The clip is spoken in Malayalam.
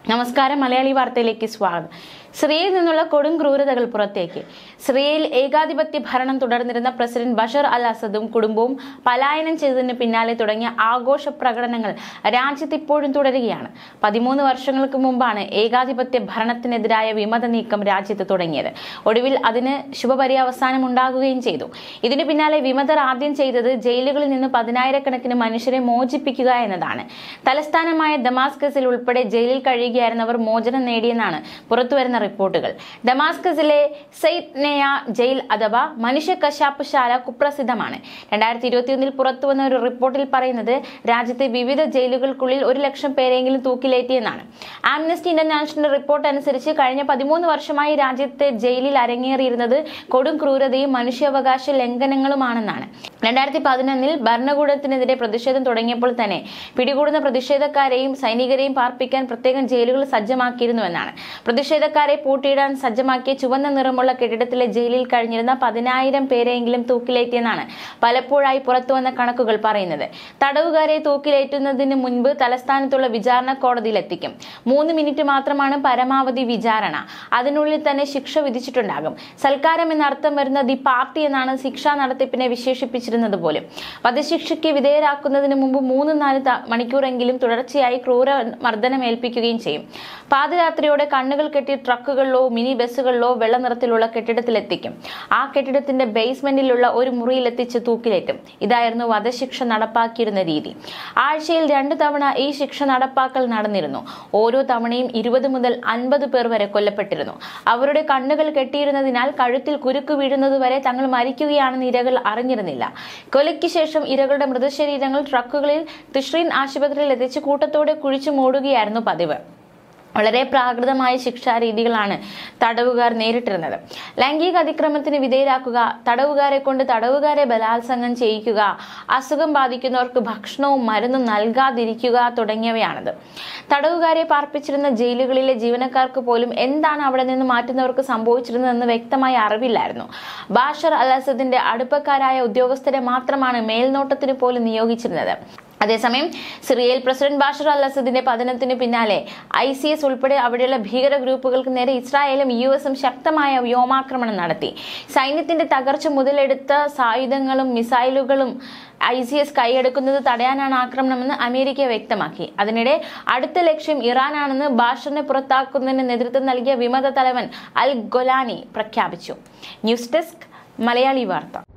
നമസ്കാരം മലയാളി വാർത്തയിലേക്ക് സ്വാഗതം സിറിയയിൽ നിന്നുള്ള കൊടും ക്രൂരതകൾ പുറത്തേക്ക് സിറിയയിൽ ഏകാധിപത്യ ഭരണം തുടർന്നിരുന്ന പ്രസിഡന്റ് ബഷർ അൽ അസദും കുടുംബവും പലായനം ചെയ്തതിന് പിന്നാലെ തുടങ്ങിയ ആഘോഷ പ്രകടനങ്ങൾ രാജ്യത്ത് ഇപ്പോഴും തുടരുകയാണ് പതിമൂന്ന് വർഷങ്ങൾക്ക് മുമ്പാണ് ഏകാധിപത്യ ഭരണത്തിനെതിരായ വിമത നീക്കം രാജ്യത്ത് തുടങ്ങിയത് ഒടുവിൽ അതിന് ശുഭപര്യവസാനം ഉണ്ടാകുകയും ചെയ്തു ഇതിനു പിന്നാലെ വിമതർ ആദ്യം ചെയ്തത് ജയിലുകളിൽ നിന്ന് പതിനായിരക്കണക്കിന് മനുഷ്യരെ മോചിപ്പിക്കുക എന്നതാണ് തലസ്ഥാനമായ ദമാസ്കസിൽ ഉൾപ്പെടെ ജയിലിൽ കഴിയുകയായിരുന്നവർ മോചനം നേടിയെന്നാണ് പുറത്തുവരുന്ന റിപ്പോർട്ടുകൾ ഡമാസ്കസിലെ സെയ്ത് നെയ ജയിൽ അഥവാ മനുഷ്യ കശാപ്പുശാല കുപ്രസിദ്ധമാണ് രണ്ടായിരത്തി ഇരുപത്തിയൊന്നിൽ പുറത്തുവന്ന ഒരു റിപ്പോർട്ടിൽ പറയുന്നത് രാജ്യത്തെ വിവിധ ജയിലുകൾക്കുള്ളിൽ ഒരു ലക്ഷം പേരെങ്കിലും തൂക്കിലേറ്റിയെന്നാണ് ആംനസ്റ്റി ഇന്റർനാഷണൽ റിപ്പോർട്ട് അനുസരിച്ച് കഴിഞ്ഞ പതിമൂന്ന് വർഷമായി രാജ്യത്തെ ജയിലിൽ അരങ്ങേറിയിരുന്നത് കൊടും ക്രൂരതയും മനുഷ്യാവകാശ ലംഘനങ്ങളുമാണെന്നാണ് രണ്ടായിരത്തി പതിനൊന്നിൽ ഭരണകൂടത്തിനെതിരെ പ്രതിഷേധം തുടങ്ങിയപ്പോൾ തന്നെ പിടികൂടുന്ന പ്രതിഷേധക്കാരെയും സൈനികരെയും പാർപ്പിക്കാൻ പ്രത്യേകം ജയിലുകൾ സജ്ജമാക്കിയിരുന്നുവെന്നാണ് പ്രതിഷേധക്കാരെ പൂട്ടിയിടാൻ സജ്ജമാക്കിയ ചുവന്ന നിറമുള്ള കെട്ടിടത്തിലെ ജയിലിൽ കഴിഞ്ഞിരുന്ന പതിനായിരം പേരെയെങ്കിലും തൂക്കിലേറ്റിയെന്നാണ് പലപ്പോഴായി പുറത്തുവന്ന കണക്കുകൾ പറയുന്നത് തടവുകാരെ തൂക്കിലേറ്റുന്നതിന് മുൻപ് തലസ്ഥാനത്തുള്ള വിചാരണ കോടതിയിൽ എത്തിക്കും മൂന്ന് മിനിറ്റ് മാത്രമാണ് പരമാവധി വിചാരണ അതിനുള്ളിൽ തന്നെ ശിക്ഷ വിധിച്ചിട്ടുണ്ടാകും സൽക്കാരം എന്നർത്ഥം വരുന്ന ദി പാർട്ടി എന്നാണ് ശിക്ഷാ നടത്തിപ്പിനെ വിശേഷിപ്പിച്ചിരുന്നത് പോലും വധശിക്ഷയ്ക്ക് വിധേയരാക്കുന്നതിന് മുമ്പ് മൂന്ന് നാല് ത- മണിക്കൂറെങ്കിലും തുടർച്ചയായി ക്രൂര മർദ്ദനം ഏൽപ്പിക്കുകയും ചെയ്യും പാതിരാത്രിയോടെ കണ്ണുകൾ കെട്ടി ട്രക്കുകളിലോ മിനി ബസ്സുകളിലോ വെള്ള നിറത്തിലുള്ള കെട്ടിടത്തിലെത്തിക്കും ആ കെട്ടിടത്തിന്റെ ബേസ്മെന്റിലുള്ള ഒരു മുറിയിലെത്തിച്ച് തൂക്കിലേറ്റും ഇതായിരുന്നു വധശിക്ഷ നടപ്പാക്കിയിരുന്ന രീതി ആഴ്ചയിൽ രണ്ടു തവണ ഈ ശിക്ഷ നടപ്പാക്കൽ നടന്നിരുന്നു ഓരോ തവണയും ഇരുപത് മുതൽ അൻപത് പേർ വരെ കൊല്ലപ്പെട്ടിരുന്നു അവരുടെ കണ്ണുകൾ കെട്ടിയിരുന്നതിനാൽ കഴുത്തിൽ കുരുക്ക് വീഴുന്നതുവരെ തങ്ങൾ മരിക്കുകയാണെന്ന് ഇരകൾ അറിഞ്ഞിരുന്നില്ല കൊലയ്ക്ക് ശേഷം ഇരകളുടെ മൃതശരീരങ്ങൾ ട്രക്കുകളിൽ തിഷ്രീൻ ആശുപത്രിയിൽ എത്തിച്ച് കൂട്ടത്തോടെ കുഴിച്ചു മൂടുകയായിരുന്നു പതിവ് വളരെ പ്രാകൃതമായ ശിക്ഷാരീതികളാണ് തടവുകാർ നേരിട്ടിരുന്നത് ലൈംഗിക അതിക്രമത്തിന് വിധേയരാക്കുക തടവുകാരെ കൊണ്ട് തടവുകാരെ ബലാത്സംഗം ചെയ്യിക്കുക അസുഖം ബാധിക്കുന്നവർക്ക് ഭക്ഷണവും മരുന്നും നൽകാതിരിക്കുക തുടങ്ങിയവയാണത് തടവുകാരെ പാർപ്പിച്ചിരുന്ന ജയിലുകളിലെ ജീവനക്കാർക്ക് പോലും എന്താണ് അവിടെ നിന്ന് മാറ്റുന്നവർക്ക് സംഭവിച്ചിരുന്നതെന്ന് വ്യക്തമായ അറിവില്ലായിരുന്നു ബാഷർ അൽ അസദിന്റെ അടുപ്പക്കാരായ ഉദ്യോഗസ്ഥരെ മാത്രമാണ് മേൽനോട്ടത്തിന് പോലും നിയോഗിച്ചിരുന്നത് അതേസമയം സിറിയയിൽ പ്രസിഡന്റ് ബാഷർ അൽ അസദിന്റെ പതനത്തിന് പിന്നാലെ ഐ സി എസ് ഉൾപ്പെടെ അവിടെയുള്ള ഭീകര ഗ്രൂപ്പുകൾക്ക് നേരെ ഇസ്രായേലും യു എസും ശക്തമായ വ്യോമാക്രമണം നടത്തി സൈന്യത്തിന്റെ തകർച്ച മുതലെടുത്ത സായുധങ്ങളും മിസൈലുകളും ഐ സി എസ് കൈയെടുക്കുന്നത് തടയാനാണ് ആക്രമണമെന്ന് അമേരിക്ക വ്യക്തമാക്കി അതിനിടെ അടുത്ത ലക്ഷ്യം ഇറാനാണെന്ന് ബാഷറിനെ പുറത്താക്കുന്നതിന് നേതൃത്വം നൽകിയ വിമത തലവൻ അൽ ഗൊലാനി പ്രഖ്യാപിച്ചു ന്യൂസ് ഡെസ്ക് മലയാളി വാർത്ത